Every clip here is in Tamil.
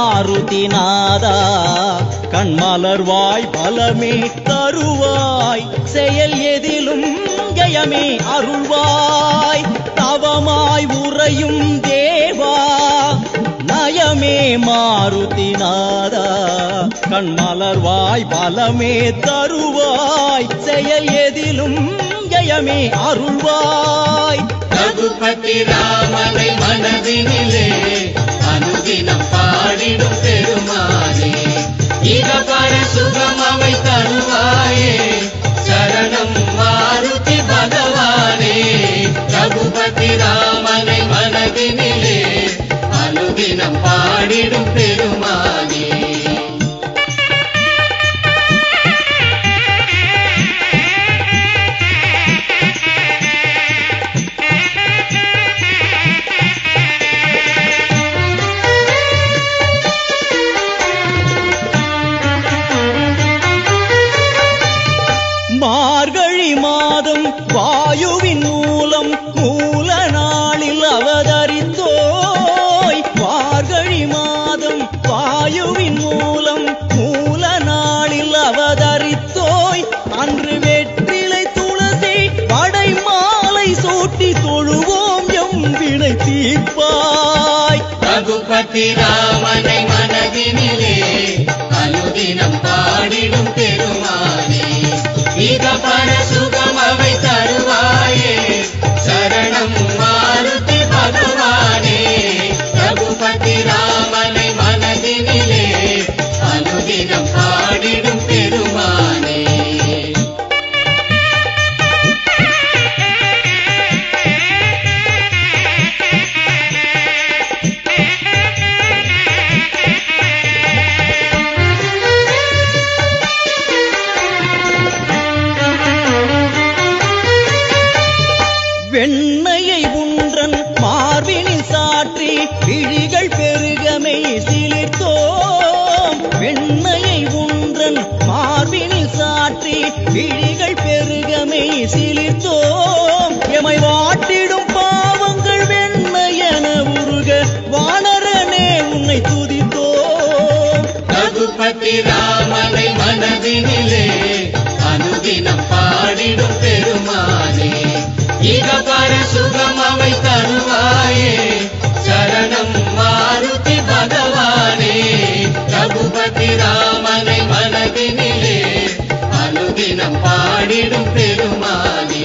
மாருதி நாதா கண்மலர்வாய் பலமே தருவாய் செயல் எதிலும் ஜெயமே அருள்வாய் தவமாய் உறையும் தேவா நயமே மாருதி நாதா கண்மலர்வாய் பலமே தருவாய் செயல் எதிலும் ஜெயமே அருள்வாய் ரகுபதி ராமனை மனதினிலே அனுதினம் பாடிடும் பெருமானே இகபர சுகம் அவை தருவாயே சரணம் மாருதி பகவானே ரகுபதி ராமனை மனதினிலே அனுதினம் பாடிடும் பெருமானே மார்கழி மாதம் வாயுவின் மூலம் மூல நாளில் அவதரித்தோய் மார்கழி மாதம் வாயுவின் மூலம் மூல நாளில் அவதரித்தோய் அன்று வெற்றிலை துளசி படை மாலை சூட்டி தொழுவோம் எம் வினை தீர்ப்பாய் ரகுபதி ராமனை மனதினிலே அனுதினம் பாடிடும் பெருமானே இக பர சுகம் அவை தருவாயே சரணம் மாருதி பகவானே ரகுபதி ராமனை மனதினிலே அனுதினம் பாடிடும் பெருமானே வெண்ணையை உன்றன் மார்பினில் சாற்றி விழிகள் பெருகமை சிலிர்த்தோம் வெண்ணையை உன்றன் மார்பினில் சாற்றி விழிகள் பெருகமை சிலிர்த்தோம் எமை வாட்டிடும் பாவங்கள் வெண்மையென உருக வானரனே உன்னை துதித்தோம் ரகுபதி ராமனை மனதினிலே அனுதினம் பாடிடும் பெருமானே இகபர சுகம் அவை தருவாயே சரணம் மாருதி பகவானே ரகுபதி ராமனை மனதினிலே அனுதினம் பாடிடும் பெருமானே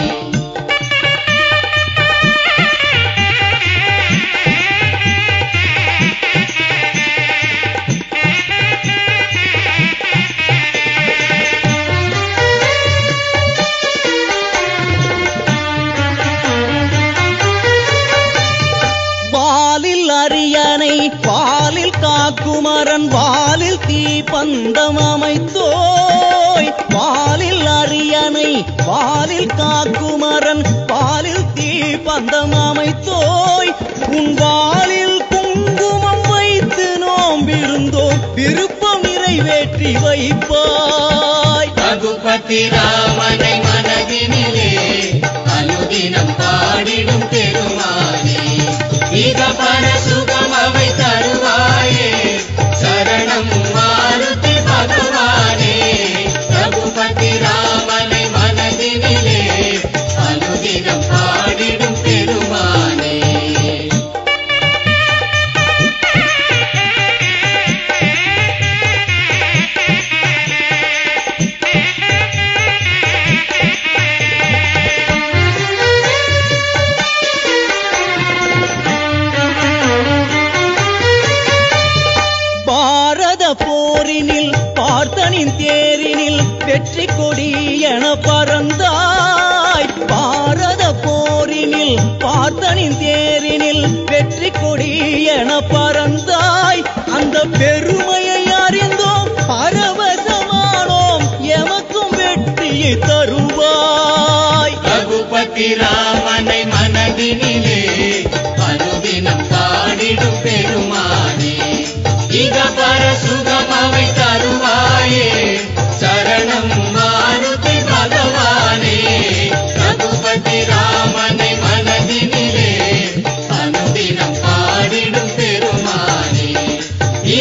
வாலில் அரியணை பாலில் காக்குமரன் வாலில் தீ பந்தம் அமைத்தோய் வாலில் அரியணை பாலில் காக்குமரன் பாலில் தீ பந்தம் அமைத்தோய் உன் வாலில் குங்குமம் வைத்து நோம்பிருந்தோம் விருப்பம் நிறைவேற்றி வைப்பாய் ரகுபதி ராமனை மனதினிலே அனுதினம் பாடிடும் பெருமானே இகபர சுகம் அவை தருவாயே சரணம் மாருதி பகவானே ரகுபதி ராமனை மனதினிலே அனுதினம் பாடிடும் பெருமானே பாரத போரினில் பார்த்தனின் தேரினில் வெற்றி கொடி என பறந்தாய் பாரத போரினில் பார்த்தனின் தேரினில் வெற்றி கொடி என பறந்தாய் அந்த பெருமையை அறிந்தோம் பரவசமானோம் எமக்கும் வெற்றியை தருவாய் ரகுபதி ராமனை மனதினிலே அனுதினம் பாடிடும் பெருமானே இகபர சுகம் அவை தருவாயே சரணம் மாருதி பகவானே ரகுபதி ராமனை மனதினிலே அனுதினம் பாடிடும் பெருமானே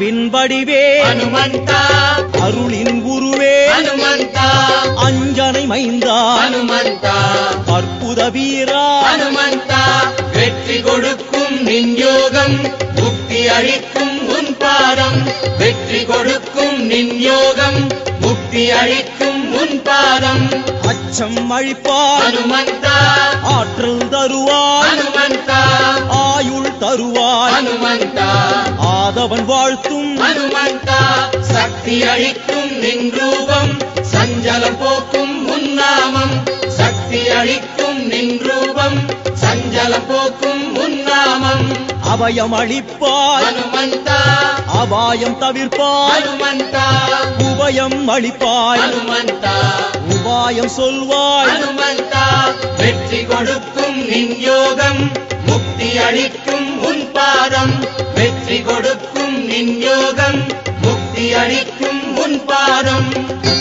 அன்பின் வடிவே ஹனுமந்தா அருளின் குருவே ஹனுமந்தா அஞ்சனை மைந்தா ஹனுமந்தா அற்புத வீரா ஹனுமந்தா வெற்றி கொடுக்கும் நின்யோகம் முக்தி அளிக்கும் உன் பாதம் வெற்றி கொடுக்கும் நின்யோகம் முக்தி அளிக்கும் உன் பாதம் அச்சம் அழிப்பாய் ஹனுமந்தா ஆற்றல் தருவாய் ஹனுமந்தா ஆயுள் தருவாய் ஹனுமந்தா ஆதவன் வாழ்த்தும் ஹனுமந்தா சக்தி அளிக்கும் நின் ரூபம் சஞ்சலம் போக்கும் உன்னாமம் சக்தி அளிக்கும் நின் ரூபம் சஞ்சலம் போக்கும் உன்னாமம் அபயம் அளிப்பாய் ஹனுமந்தா அபாயம் தவிர்ப்பாய் ஹனுமந்தா உபயம் அளிப்பாய் ஹனுமந்தா உபாயம் சொல்வாய் ஹனுமந்தா வெற்றி கொடுக்கும் நின் யோகம் முக்தி அளிக்கும் உன் பாதம் வெற்றி கொடுக்கும் நின் யோகம் முக்தி அளிக்கும் உன் பாதம்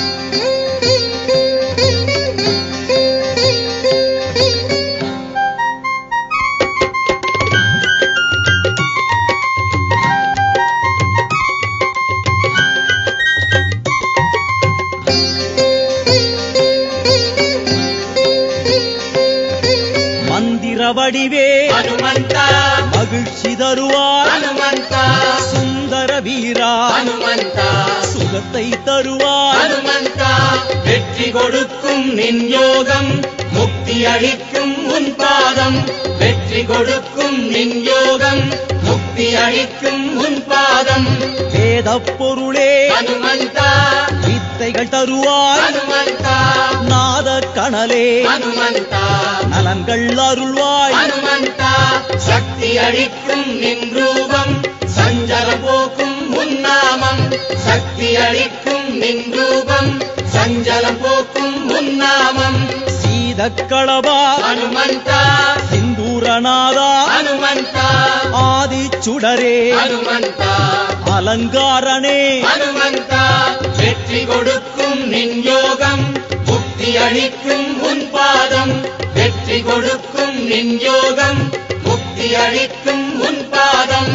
மந்திர வடிவே ஹனுமந்தா மகிழ்ச்சி தருவாய் ஹனுமந்தா சுந்தர வீரா ஹனுமந்தா சுகத்தை தருவாய் ஹனுமந்தா வெற்றி கொடுக்கும் நின் யோகம் முக்தி அளிக்கும் உன் பாதம் வெற்றி கொடுக்கும் நின் யோகம் முக்தி அளிக்கும் உன் பாதம் வேத பொருளே ஹனுமந்தா வித்தைகள் தருவாய் ஹனுமந்தா நாத கணலே ஹனுமந்தா நலன்கள் அருள்வாய் ஹனுமந்தா சக்தி அளிக்கும் நின் ரூபம் சஞ்சல போக்கும் உன்னாமம் சக்தி அளிக்கும் நின் ரூபம் சஞ்சலம் போக்கும் உன்னாமம் சீதக்களபா ஹனுமந்தா சிந்தூரநாதா ஹனுமந்தா ஆதி சுடரே ஹனுமந்தா அலங்காரனே ஹனுமந்தா வெற்றி கொடுக்கும் நின் யோகம் முக்தி அளிக்கும் உன் பாதம் வெற்றி கொடுக்கும் நின் யோகம் முக்தி அளிக்கும் உன் பாதம்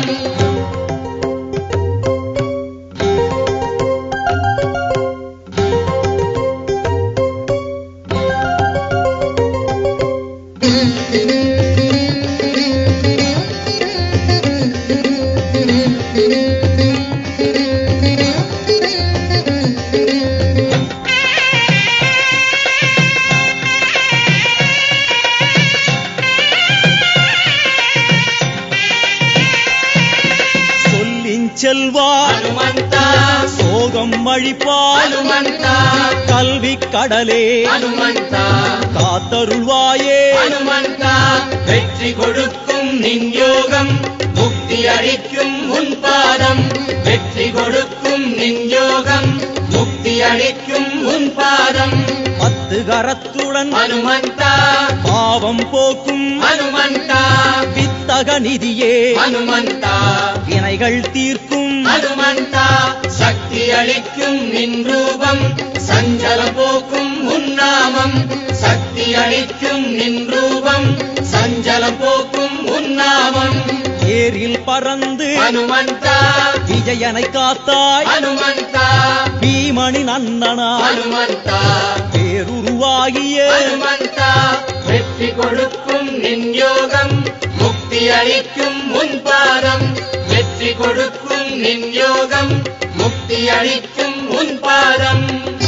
சொல்லின் செல்வாய் ஹனுமந்தா சோகம் அழிப்பாய் ஹனுமந்தா கல்வி கடலே ஹனுமந்தா காத்தருள்வாயே ஹனுமந்தா வெற்றி கொடுக்கும் நின் யோகம் முக்தி அளிக்கும் உன் பாதம் வெற்றி கொடுக்கும் நின் யோகம் முக்தி அளிக்கும் உன் பாதம் பத்து கரத்துடன் ஹனுமந்தா பாவம் போக்கும் ஹனுமந்தா வித்தக நிதியே ஹனுமந்தா வினைகள் தீர்க்கும் ஹனுமந்தா சக்தி அளிக்கும் நின் ரூபம் சஞ்சல போக்கும் உன்னாமம் சக்தி அளிக்கும் நின் ரூபம் சஞ்சலம் போக்கும் உன்னாமம் ஏரில் பறந்து ஹனுமந்தா விஜயனை காத்தாய் ஹனுமந்தா பீமணி நன்னனாய் ஹனுமந்தா பேருருவாகிய ஹனுமந்தா வெற்றி கொடுக்கும் நின் யோகம் முக்தி அளிக்கும் உன் பாதம் வெற்றி கொடுக்கும் நின் யோகம் முக்தி அளிக்கும் உன் பாதம்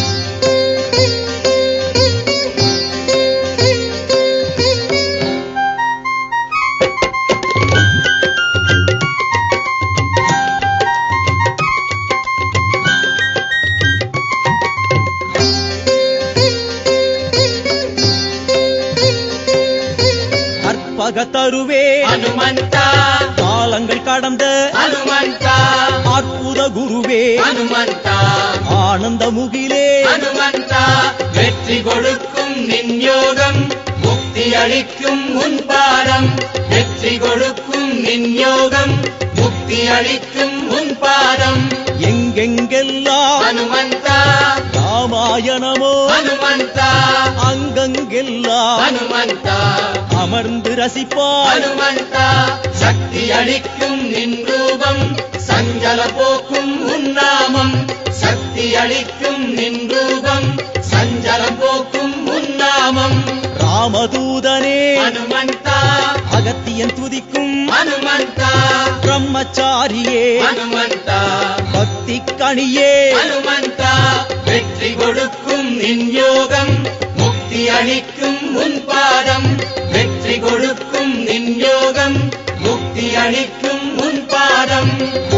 கற்பக தருவே ஹனுமந்தா காலங்கள் கடந்த ஹனுமந்தா அற்புத குருவே ஹனுமந்தா ஆனந்த முகிலே ஹனுமந்தா வெற்றி கொடுக்கும் நின் யோகம் முக்தி அளிக்கும் உன் பாதம் வெற்றி கொடுக்கும் நின் யோகம் முக்தி அளிக்கும் உன் பாதம் எங்கெங்கெல்லாம் ஹனுமந்தா ராமாயணமோ ஹனுமந்தா அங்கங்கெல்லாம் ஹனுமந்தா அமர்ந்து ரசிப்பாய் ஹனுமந்தா சக்தி அளிக்கும் நின் ரூபம் சஞ்சல போக்கும் உன்னாமம் சக்தி அளிக்கும் நின் ரூபம் சஞ்சலம் போக்கும் உன்னாமம் ராமதூதனே ஹனுமந்தா அகத்தியன் துதிக்கும் ஹனுமந்தா பிரம்மச்சாரியே ஹனுமந்தா பக்தி கணியே ஹனுமந்தா வெற்றி கொடுக்கும் நின் யோகம் முக்தி அளிக்கும் உன் பாதம் வெற்றி கொடுக்கும் நின் யோகம் முக்தி அளிக்கும் உன் பாதம்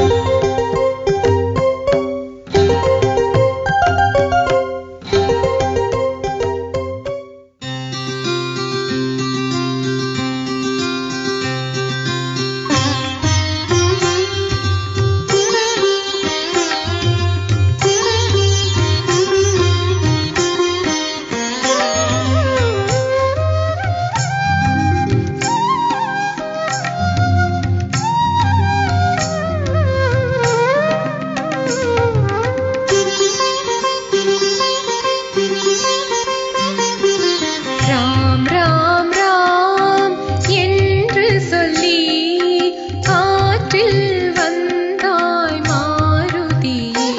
ராம் ராம் ராம் என்று சொல்லி காற்றில் வந்தாய் மாருதியே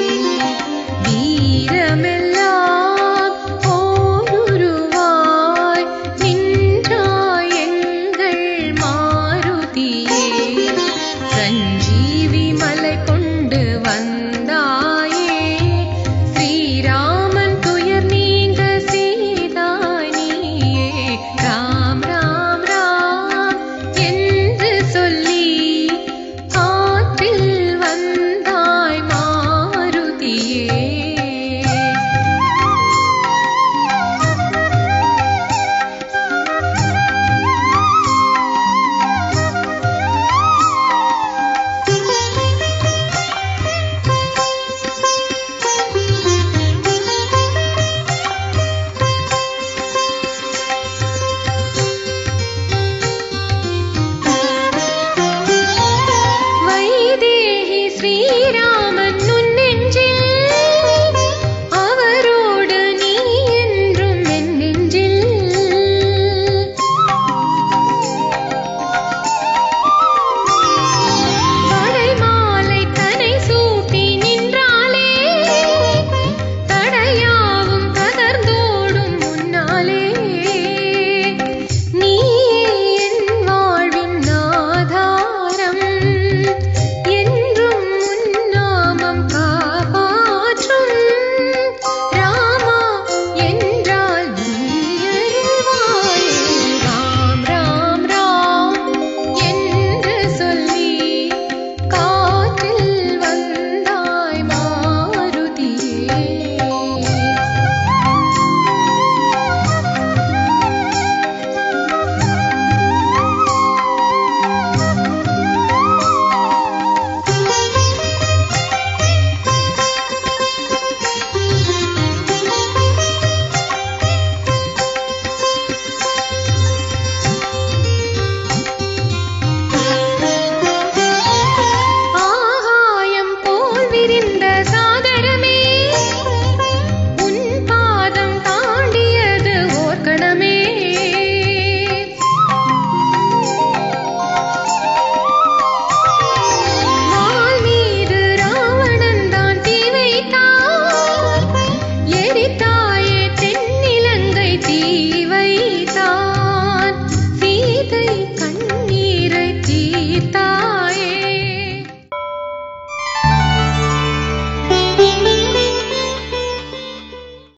வீரமெல்லாம் ஓருருவாய் நின்றாய் எங்கள் மாருதியே சஞ்சீவி மலை கொண்டு வந்த